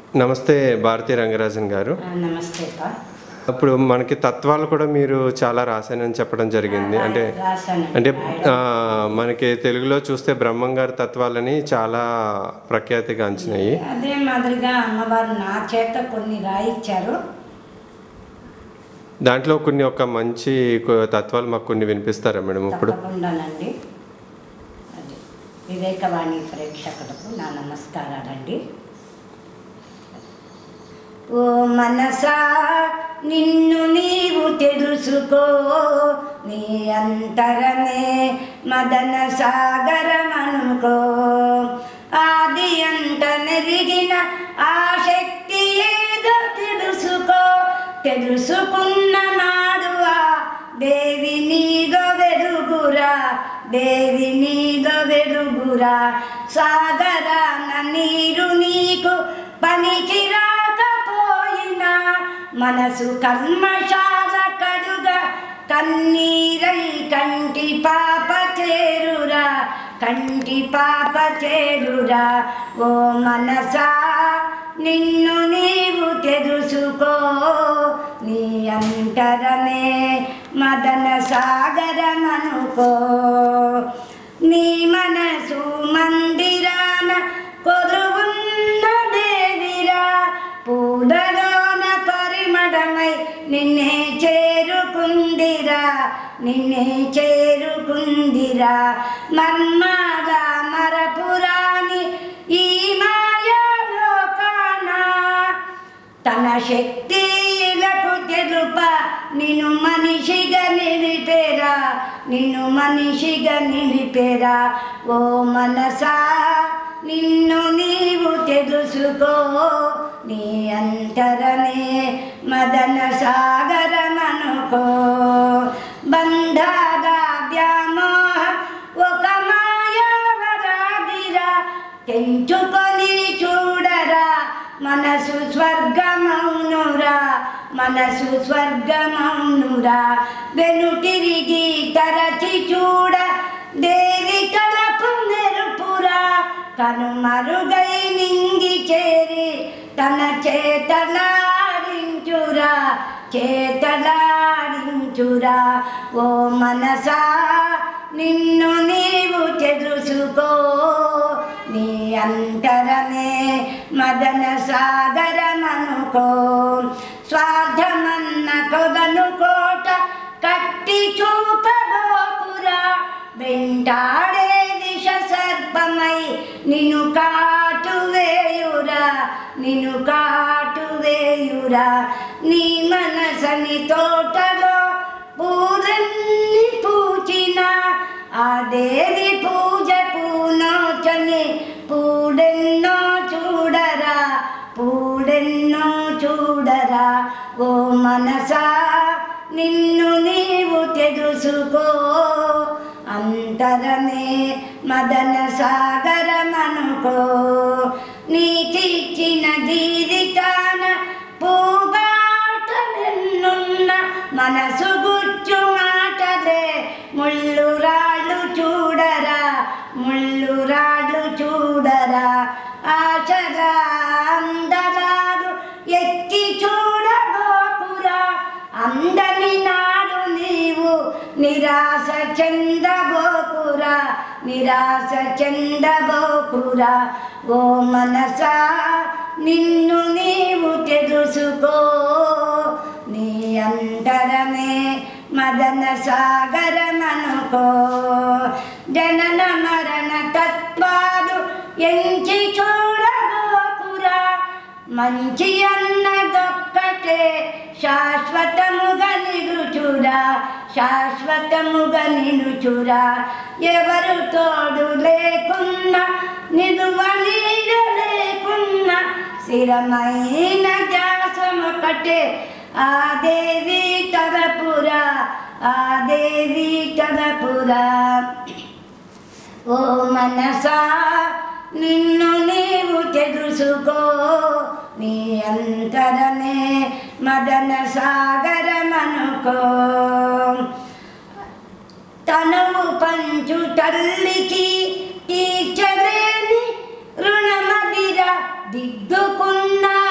నమస్తే భారతీ రంగరాజన్ గారు ఆ, నమస్తే పా ఇప్పుడు మనకి తత్వాలు కూడా మీరు చాలా రాశానని చెప్పడం జరిగింది అంటే రాశాను అంటే ఆ, మనకి తెలుగులో చూస్తే బ్రహ్మం గారి తత్వాలని చాలా ప్రఖ్యాతిగాంచినాయి అదే మాదిరిగా అమ్మవారు నా చేత కొన్ని రాయించారు దాంట్లో కొన్ని ఒక మంచి కొ- తత్వాలు మాకు కొన్ని వినిపిస్తారా మేడం ఇప్పుడు తప్పకుండానండి అది వివేకవాణి ప్రేక్షకులకు నా నమస్కారాలండి ఓ మనసా నిన్ను నీవు తెలుసుకో నీ అంతరమే మదన సాగరమనుకో ఆది అంత నెరిగిన ఆ శక్తి ఏదో తెలుసుకో తెలుసుకున్న నాడు ఆ దేవి నీగో వెలుగురా దేవి నీగో వెలుగురా సాగరాన నీరు నీకు పనికి రాకపోయినా మనసు కర్మశాల కడుగా కన్నీరై కంటి పాప చేరురా కంటి పాప చేరురా ఓ మనసా నిన్ను నీవు తెలుసుకో నీ అంతరమే మదన సాగరమనుకో నీ మనసు మందిరాన కొలువున్న దేవిరా పూలలోన పరిమళమై నిన్నే చేరుకుందిరా నిన్నే చేరుకుందిరా మర్మాల మరపురాని ఈ మాయాలోకానా తన శక్తిలకు తెలుప నిన్ను మనిషిగా నిలిపేరా నిన్ను మనిషిగా నిలిపేరా ఓ మనసా నిన్ను నీవు తెలుసుకో నీ అంతరమే మదన సాగరమనుకో బంధాల వ్యామోహ ఒక మాయావరాదిరా తెంచుకొని చూడరా మనసు స్వర్గమౌనురా మనసు స్వర్గమౌనురా వెనుతిరిగి తరచి చూడ దేవి కలపు మెరుపురా కనుమరుగై నింగి చేరి తన చేతలాడించురా చేతలాడించురా ఓ మనసా నిన్ను నీవు తెలుసుకో నీ అంతరమే మదన సాగరమనుకో స్వార్థమన్న కొదను కోట కట్టి చూపబోకురా వెంటాడే విష సర్పమై నిన్ను కాటు వేయురా నిన్ను కాటు వేయురా నీ మనసని తోటలో పూలన్నీ పూచిన ఆ దేవి పూజకు నోచని పూడెన్నో చూడరా పూడెన్నో చూడరా ఓ మనసా నిన్ను నీవు తెలుసుకో అంతరమే మదన సాగరమనుకో నీకిచ్చిన జీవితాన పూబాట నిన్నున్న మనసు గుచ్చు మాటలే ముళ్ళు రాళ్ళు చూడరా ముళ్ళు రాళ్ళు చూడరా ఆశగా అందరాలు ఎత్తి చూడబోకురా అందని నాడు నీవు నిరాశ చెందబోకురా నిరాశ చెందబోకురా ఓ మనసా నిన్ను నీవు తెలుసుకో నీ అంతరమే మదన సాగరమనుకో జనన మరణ తత్వాలు ఎంచి చూడబోకురా మంచి అన్నదొక్కటే శాశ్వతముగా నిలుచురా శాశ్వతముగా నిలుచురా ఎవరు తోడు లేకున్నా నిలువ నీడ లేకున్నా స్థిరమైన జాసమొకటే ఆ దేవి తరపురా ఆ దేవి తరపురా ఓ మనసా నిన్ను నీవు తెలుసుకో నీ అంతరమే మదన సాగరమనుకో తనువు పంచు తల్లికి తీర్చలేని రుణమదిర దిద్దుకున్న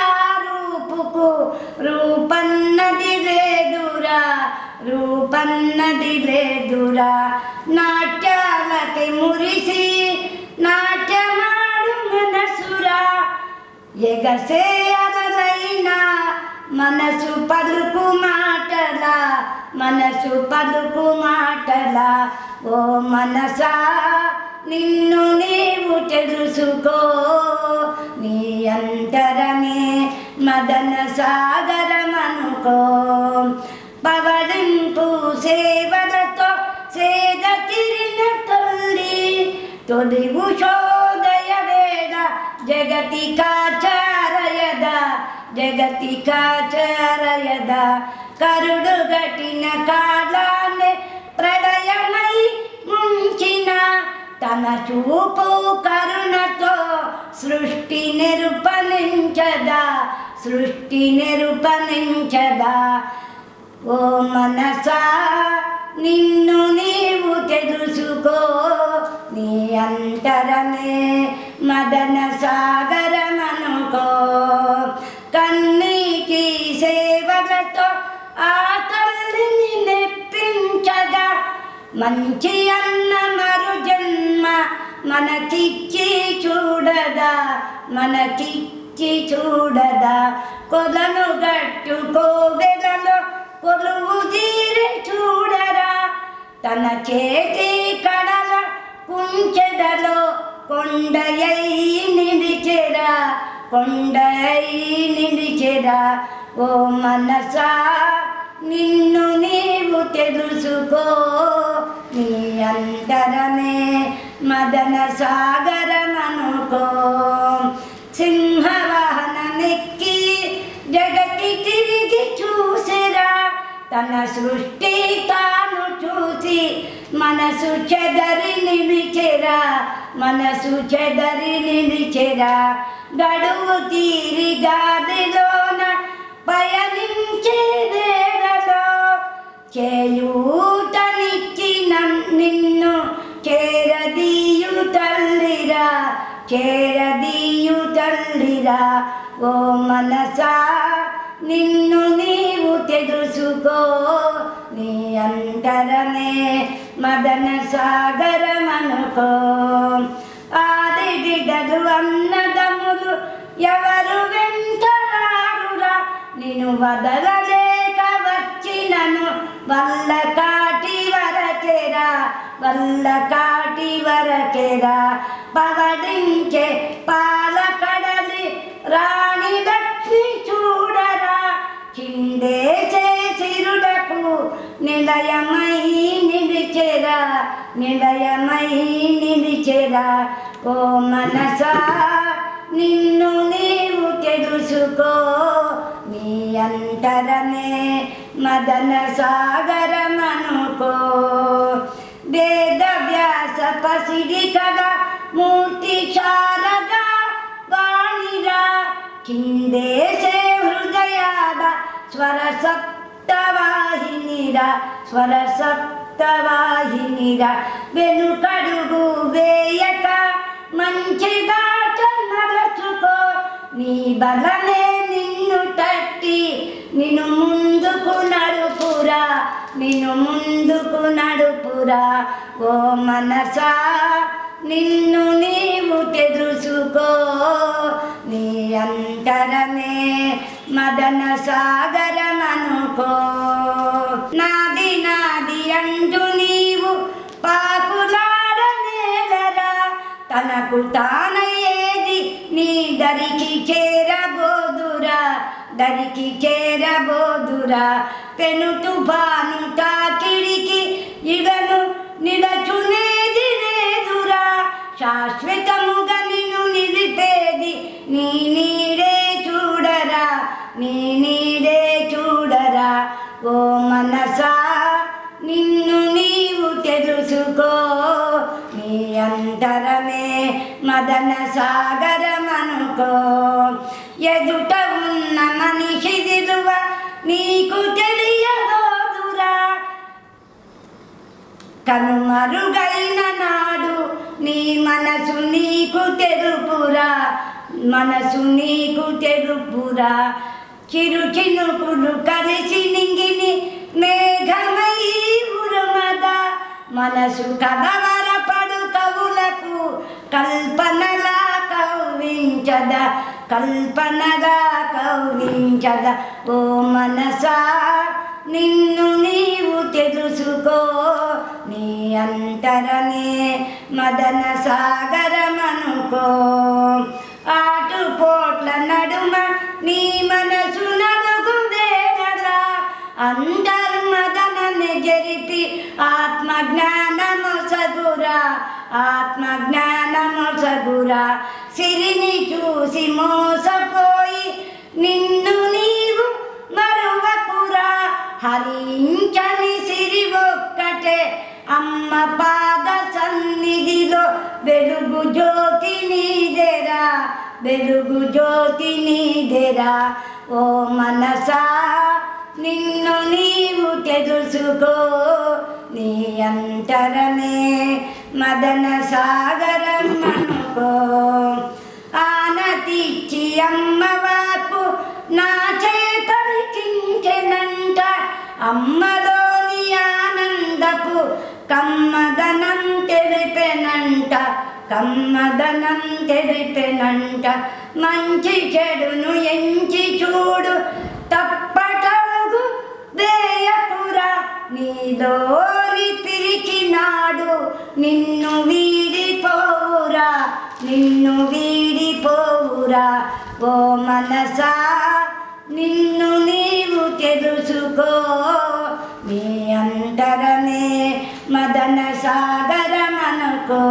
అన్నది లేదురా నాట్యాలకి మురిసి నాట్యమాడు మనసురా ఎగసే అలలైనా మనసు పలుకు మాటల మనసు పలుకు మాటల ఓ మనసా నిన్ను నీవు తెలుసుకో నీ అంతరమే మదన సాగరమనుకో పవళింపు సేవలతో సేద తిరిన తల్లి తొలి ఉషోదయ వేళ జగతి కాచారయద జగతి కాచారయద కరుడు గటిన కాలాన్ని ప్రళయమై ముంచిన తన చూపు కరుణతో సృష్టి నిరుపణించదా సృష్టి నిరుపణించదా ఓ మనసా నిన్ను నీవు తెలుసుకో నీ అంతరమే మదన సాగరమనుకో కన్నీటి సేవలతో ఆ తల్లిని నెప్పించగా మంచి అన్న మరు జన్మ మనకిచ్చి చూడదా మనకిచ్చి చూడదా కొలను గట్టుకోవెలలో కొలువు తీరి చూడరా తన చేతి కడల కుంచెదలో కొండయై నిలిచెరా కొండయై నిలిచెరా ఓ మనసా నిన్ను నీవు తెలుసుకో నీ అంతరమే మదన సాగరమనుకో సింహవాహనమెక్కి జగతి తిరిగి చూసిరా తన సృష్టి తాను చూసి మనసు చెదరి నిలిచెరా మనసు చెదరి నిలిచెరా గడువు తీరి గాదిలోన పయనించే వేళలో చేయూతనిచ్చిన నిన్ను చేరదీయు తల్లిరా చేరదీయు తల్లిరా ఓ మనసా నిన్ను నీవు తెలుసుకో నీ అంతరమే మదన సాగరమనుకో ఆది బిడ్డలు అన్నదములు ఎవరు వెంటరారురా నిన్ను వదలలేక వచ్చినను వల్ల కాటి వరకెరా వల్ల కాటి వరకెరా పవడించే పాలకడలి రాణి లక్ష్మి చూడరా చిందేసే సిరుడకు నిలయమై నిలిచెరా నిలయమై నిలిచెరా ఓ మనసా నిన్ను నీవు తెలుసుకో నీ అంతరమే మదన సాగరమనుకో వేద వ్యాస పసిడి కళ మూర్తి శారదా వాణిరా కిందేసే హృదయాల స్వర సప్తవాహినిరా స్వర సప్తవాహినిరా వెనుకడుగు వేయక మంచి బాట నడచుకో నీ బలమే నిన్ను తట్టి నిన్ను ముందుకు నడుపురా నిన్ను ముందుకు నడుపురా ఓ మనసా నిన్ను నీవు తెలుసుకో నీ అంతరమే మదన సాగరమనుకో నాది నాది అంటూ నీవు పాకులాడనేలరా తనకు తానయ్యేది నీ దరికి చేరబోదురా దరికి చేరబోదురా పెను తుఫాను తాకిడికి ఇడను నిడచునేది లేదురా శాశ్వతముగా నిన్ను నిలిపేది నీ నీడే చూడరా నీ నీడే చూడరా ఓ మనసా నిన్ను నీవు తెలుసుకో నీ అంతరమే మదన సాగరమనుకో ఎదుట ఉన్న మనిషి విలువ నీకు తెలియబోదురా కనుమరుగైన నాడు నీ మనసు నీకు తెరుపురా మనసు నీకు తెరుపురా చిరు చినుకులు కలిసి నింగిని మేఘమై మనసు కలవరపడు కవులకు కల్పనలా కవ్వించద కల్పనగా కవ్వించద ఓ మనసా నిన్ను నీవు తెలుసుకో నీ అంతరనే మదన సాగరమనుకో ఆటుపోట్ల నడుమ నీ మనసు నడుగు వేళలా అంతర్మదనని జరిపి ఆత్మజ్ఞానము సగురా ఆత్మజ్ఞానము సగురా సిరిని చూసి మోసపోయి నిన్ను నీవు మరువకురా హరించని సిరి ఒక్కటే అమ్మ పాద సన్నిధిలో వెలుగు జ్యోతి నీదెరా వెలుగు జ్యోతి నీదెరా ఓ మనసా నిన్ను నీవు తెలుసుకో నీ అంతరమే మదన సాగరం అనుకో ఆనతిచ్చి అమ్మవాకు నా చేతనికించెనంట అమ్మలోని ఆనందపు కమ్మదనం తెలిపెనంట కమ్మదనం తెలిపెనంట మంచి చెడును ఎంచి చూడు తప్పటడుగు వేయకురా నీలోని పిరిచినాడు నిన్ను వీడిపోవురా నిన్ను వీడిపోవురా ఓ మనసా నిన్ను నీవు తెలుసుకో నీ అంతరమే మదన సాగరమనుకో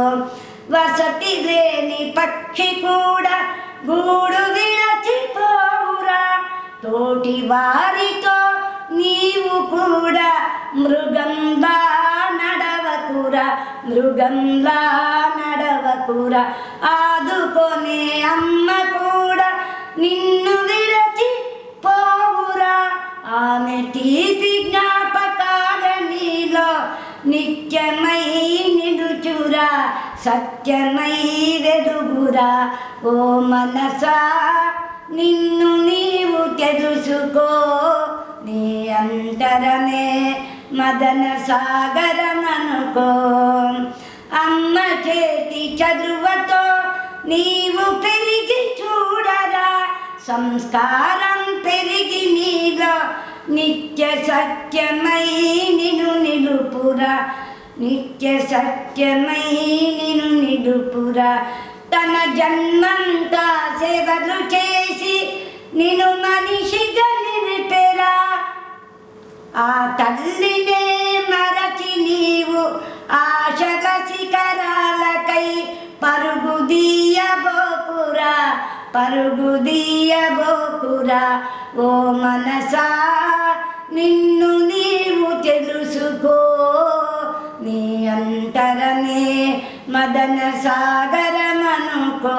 వసతి లేని పక్షి కూడా గూడు విడచిపోవురా తోటి వారితో నీవు కూడా మృగంలా నడవకురా మృగంలా నడవకురా ఆదుకొనే అమ్మ కూడా నిన్ను విరచి పోవురా ఆమె తీపి జ్ఞాపకాల నీలో నిత్యమై నిలుచురా సత్యమై వెలుగురా ఓ మనసా నిన్ను నీవు తెలుసుకో నీ అంతరమే మదన సాగరమనుకో అమ్మ చేతి చదువతో నీవు పెరిగి చూడరా సంస్కారం పెరిగి నీలో నిత్య సత్యమై నిను నిలుపురా నిత్య సత్యమై నిను నిలుపురా తన జన్మంతా సేవలు చేసి నిన్ను మనిషిగా నిలిపెరా ఆ తల్లినే మరచి నీవు ఆశల శిఖరాలకై పరుగు దీయబోకురా పరుగు దీయబోకురా ఓ మనసా నిన్ను నీవు తెలుసుకో నీ అంతరమే మదన సాగరమనుకో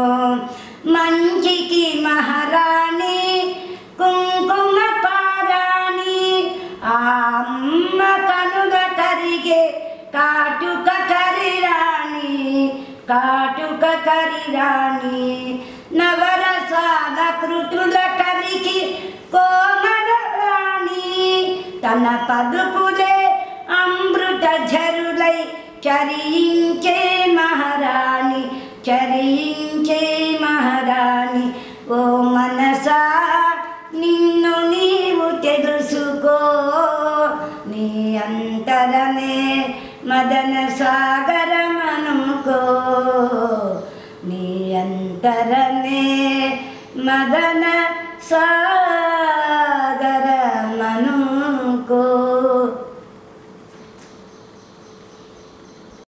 మంచికి మహారాణి కుంకుమ పారాణి ఆ అమ్మ కనుల కరిగే కాటుక కరిరాణి కాటుక కరిరాణి నవరసాల కృతుల కరికి కోమల రాణి తన పదుకులే అమృత ఝరులై చరించే మహారాణి చరించే మహారాణి ఓ మనసా నిన్ను నీవు తెలుసుకో నీ అంతరమే మదన సాగరమనుకో నీ అంతరమే మదన సాగరమనుకో